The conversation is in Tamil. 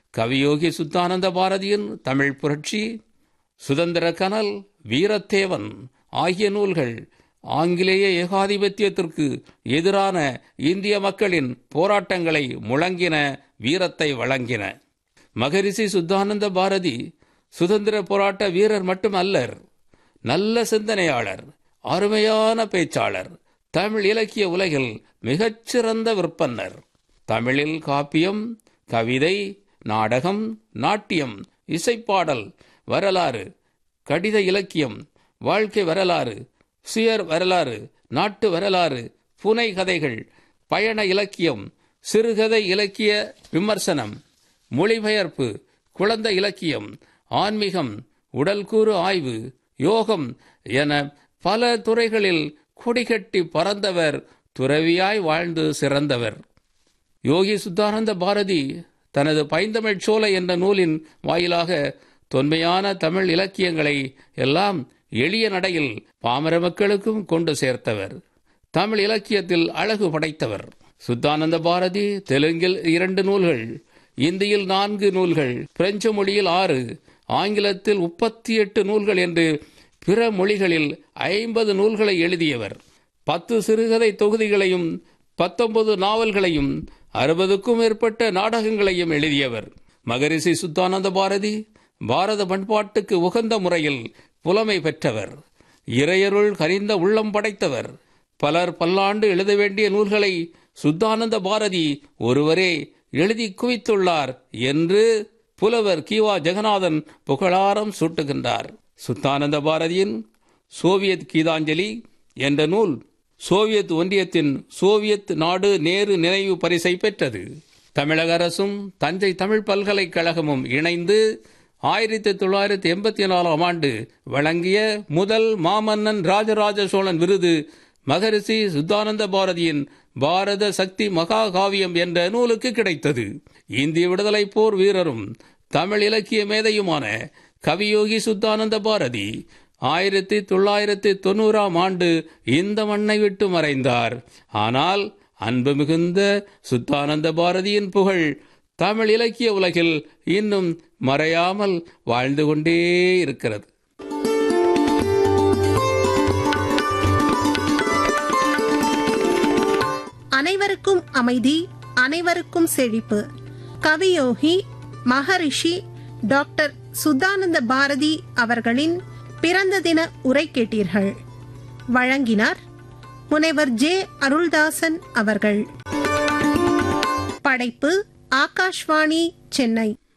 கவியோகி சுத்தானந்த பாரதியின் தமிழ் புரட்சி சுதந்திர கனல் வீரத்தேவன் ஆகிய நூல்கள் ஆங்கிலேய ஏகாதிபத்தியத்திற்கு எதிரான இந்திய மக்களின் போராட்டங்களை முழங்கின வீரத்தை வழங்கின மகரிஷி சுத்தானந்த பாரதி சுதந்திர போராட்ட வீரர் மட்டுமல்லர் நல்ல சிந்தனையாளர் அருமையான பேச்சாளர் தமிழ் இலக்கிய உலகில் மிகச்சிறந்த விற்பன்னர் தமிழில் காப்பியம் கவிதை நாடகம் நாட்டியம் இசைப்பாடல் வரலாறு கடித இலக்கியம் வாழ்க்கை வரலாறு சுயர் வரலாறு நாட்டு வரலாறு புனை கதைகள் பயண இலக்கியம் சிறுகதை இலக்கிய விமர்சனம் மொழிபெயர்ப்பு குழந்தை இலக்கியம் ஆன்மீகம் உடல்கூறு ஆய்வு யோகம் என பல துறைகளில் கொடிகட்டி பறந்தவர் துறவியாய் வாழ்ந்து சிறந்தவர் யோகி சுத்தானந்த பாரதி தனது பைந்தமிழ் சோலை என்ற நூலின் வாயிலாக தொன்மையான தமிழ் இலக்கியங்களை எல்லாம் எளிய நடையில் பாமர மக்களுக்கும் கொண்டு சேர்த்தவர் தமிழ் இலக்கியத்தில் அழகு படைத்தவர் சுத்தானந்த பாரதி தெலுங்கில் இரண்டு நூல்கள் இந்தியில் நான்கு நூல்கள் பிரெஞ்சு மொழியில் ஆறு ஆங்கிலத்தில் முப்பத்தி எட்டு நூல்கள் என்று பிற மொழிகளில் ஐம்பது நூல்களை எழுதியவர் பத்து சிறுகதை தொகுதிகளையும் பத்தொன்பது நாவல்களையும் அறுபதுக்கும் மேற்பட்ட நாடகங்களையும் எழுதியவர் மகரிஷி சுத்தானந்த பாரதி பாரத பண்பாட்டுக்கு உகந்த முறையில் புலமை பெற்றவர் இறையருள் கனிந்த உள்ளம் படைத்தவர் பலர் பல்லாண்டு எழுத வேண்டிய நூல்களை சுத்தானந்த பாரதி ஒருவரே எழுதி குவித்துள்ளார் என்று புலவர் கிவா ஜெகநாதன் புகழாரம் சூட்டுகின்றார் சுத்தானந்த பாரதியின் சோவியத் கீதாஞ்சலி என்ற நூல் சோவியத் ஒன்றியத்தின் சோவியத் நாடு நேரு நினைவு பரிசை பெற்றது தமிழக அரசும் தஞ்சை தமிழ் பல்கலைக்கழகமும் இணைந்து ஆயிரத்தி தொள்ளாயிரத்தி எண்பத்தி நாலாம் ஆண்டு வழங்கிய முதல் மாமன்னன் ராஜராஜ சோழன் விருது மகரிஷி சுத்தானந்த பாரதியின் பாரத சக்தி மகா காவியம் என்ற நூலுக்கு கிடைத்தது இந்திய விடுதலை போர் வீரரும் தமிழ் இலக்கிய மேதையுமான கவியோகி சுத்தானந்த பாரதி ஆயிரத்தி தொள்ளாயிரத்தி தொண்ணூறாம் ஆண்டு இந்த மண்ணை விட்டு மறைந்தார் ஆனால் அன்பு மிகுந்த சுத்தானந்த பாரதியின் புகழ் தமிழ் இலக்கிய உலகில் இன்னும் மறையாமல் வாழ்ந்து கொண்டே இருக்கிறது அனைவருக்கும் அமைதி அனைவருக்கும் செழிப்பு கவியோகி மகரிஷி டாக்டர் சுத்தானந்த பாரதி அவர்களின் பிறந்த தின உரை கேட்டீர்கள் வழங்கினார் முனைவர் ஜே அருள்தாசன் அவர்கள் படைப்பு ஆகாஷ்வாணி சென்னை